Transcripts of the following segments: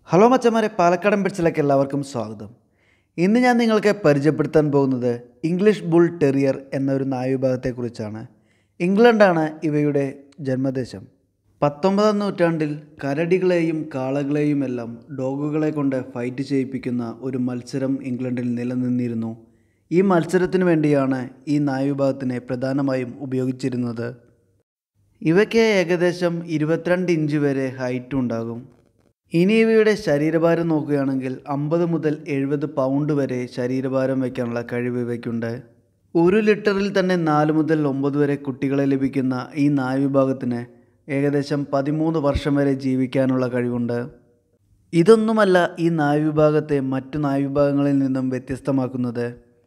hello മച്ചന്മാരെ പാലക്കാടൻ പിടിച്ചിലേക്ക് എല്ലാവർക്കും സ്വാഗതം ഇന്ന് ഞാൻ നിങ്ങൾക്ക് പരിചയപ്പെടുത്താൻ പോകുന്നത് ഇംഗ്ലീഷ് ബുൾ ടെറിയർ എന്ന ഒരു നായവിഭാഗത്തെക്കുറിച്ചാണ് ഇംഗ്ലണ്ടാണ് ഇവയുടെ ജന്മദേശം പത്തൊമ്പതാം നൂറ്റാണ്ടിൽ കരടികളെയും കാളകളെയും എല്ലാം ഡോഗുകളെ കൊണ്ട് ഫൈറ്റ് ചെയ്യിപ്പിക്കുന്ന ഒരു മത്സരം ഇംഗ്ലണ്ടിൽ നിലനിന്നിരുന്നു ഈ മത്സരത്തിനു വേണ്ടിയാണ് ഈ നായവിഭാഗത്തിനെ പ്രധാനമായും ഉപയോഗിച്ചിരുന്നത് ഇവയ്ക്ക് ഏകദേശം ഇരുപത്തിരണ്ട് ഇഞ്ച് വരെ ഹൈറ്റ് ഉണ്ടാകും ഇനി ഇവയുടെ ശരീരഭാരം നോക്കുകയാണെങ്കിൽ അമ്പത് മുതൽ എഴുപത് പൗണ്ട് വരെ ശരീരഭാരം വയ്ക്കാനുള്ള കഴിവ് ഇവയ്ക്കുണ്ട് ഒരു ലിറ്ററിൽ തന്നെ നാല് മുതൽ ഒമ്പത് വരെ കുട്ടികളെ ലഭിക്കുന്ന ഈ നായവിഭാഗത്തിന് ഏകദേശം പതിമൂന്ന് വർഷം വരെ ജീവിക്കാനുള്ള കഴിവുണ്ട് ഇതൊന്നുമല്ല ഈ നായവിഭാഗത്തെ മറ്റു നായവിഭാഗങ്ങളിൽ നിന്നും വ്യത്യസ്തമാക്കുന്നത്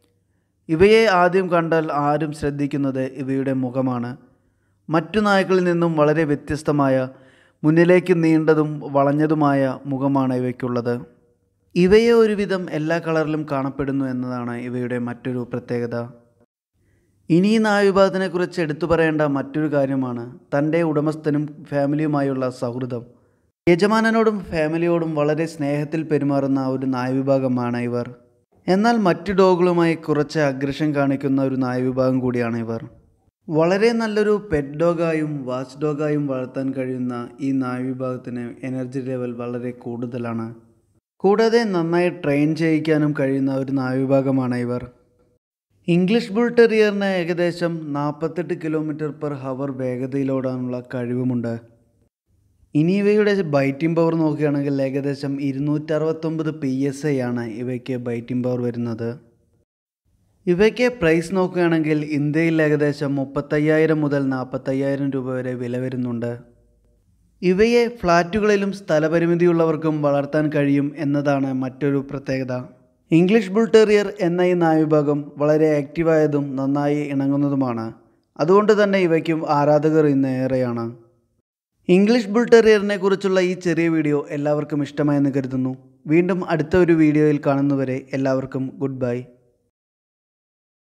ഇവയെ ആദ്യം കണ്ടാൽ ആരും ശ്രദ്ധിക്കുന്നത് ഇവയുടെ മുഖമാണ് മറ്റു നായ്ക്കളിൽ നിന്നും വളരെ വ്യത്യസ്തമായ മുന്നിലേക്ക് നീണ്ടതും വളഞ്ഞതുമായ മുഖമാണ് ഇവയ്ക്കുള്ളത് ഇവയെ ഒരുവിധം എല്ലാ കളറിലും കാണപ്പെടുന്നു എന്നതാണ് ഇവയുടെ മറ്റൊരു പ്രത്യേകത ഇനി ഈ നായവിഭാഗത്തിനെക്കുറിച്ച് എടുത്തു പറയേണ്ട മറ്റൊരു കാര്യമാണ് തൻ്റെ ഉടമസ്ഥനും ഫാമിലിയുമായുള്ള സൗഹൃദം യജമാനനോടും ഫാമിലിയോടും വളരെ സ്നേഹത്തിൽ പെരുമാറുന്ന ഒരു നായവിഭാഗമാണ് ഇവർ എന്നാൽ മറ്റു ഡോഗുകളുമായി കുറച്ച് അഗ്രഷൻ കാണിക്കുന്ന ഒരു നായവിഭാഗം കൂടിയാണ് ഇവർ വളരെ നല്ലൊരു പെറ്റ് ഡോഗായും വാച്ച് ഡോഗായും വളർത്താൻ കഴിയുന്ന ഈ നായവിഭാഗത്തിന് എനർജി ലെവൽ വളരെ കൂടുതലാണ് കൂടാതെ നന്നായി ട്രെയിൻ ചെയ്യിക്കാനും കഴിയുന്ന ഒരു നായവിഭാഗമാണ് ഇവർ ഇംഗ്ലീഷ് ബുൾ ടെറിയറിന് ഏകദേശം നാൽപ്പത്തെട്ട് കിലോമീറ്റർ പെർ ഹവർ വേഗതയിലോടാനുള്ള കഴിവുമുണ്ട് ഇനി ഇവയുടെ ബൈറ്റിംഗ് പവർ നോക്കുകയാണെങ്കിൽ ഏകദേശം ഇരുന്നൂറ്ററുപത്തൊമ്പത് പി എസ് ഐ ആണ് ഇവയ്ക്ക് ബൈറ്റിംഗ് പവർ വരുന്നത് ഇവയ്ക്ക് പ്രൈസ് നോക്കുകയാണെങ്കിൽ ഇന്ത്യയിൽ ഏകദേശം മുപ്പത്തയ്യായിരം മുതൽ നാൽപ്പത്തയ്യായിരം രൂപ വരെ വില വരുന്നുണ്ട് ഇവയെ ഫ്ലാറ്റുകളിലും സ്ഥലപരിമിതിയുള്ളവർക്കും വളർത്താൻ കഴിയും എന്നതാണ് മറ്റൊരു പ്രത്യേകത ഇംഗ്ലീഷ് ബുൾ ടെറിയർ എന്ന ഈ നായവിഭാഗം വളരെ ആക്റ്റീവായതും നന്നായി ഇണങ്ങുന്നതുമാണ് അതുകൊണ്ട് തന്നെ ഇവയ്ക്കും ആരാധകർ ഇന്ന് ഏറെയാണ് ഇംഗ്ലീഷ് ബുൾ ടെറിയറിനെ കുറിച്ചുള്ള ഈ ചെറിയ വീഡിയോ എല്ലാവർക്കും ഇഷ്ടമായെന്ന് കരുതുന്നു വീണ്ടും അടുത്ത ഒരു വീഡിയോയിൽ കാണുന്നവരെ എല്ലാവർക്കും ഗുഡ് ബൈ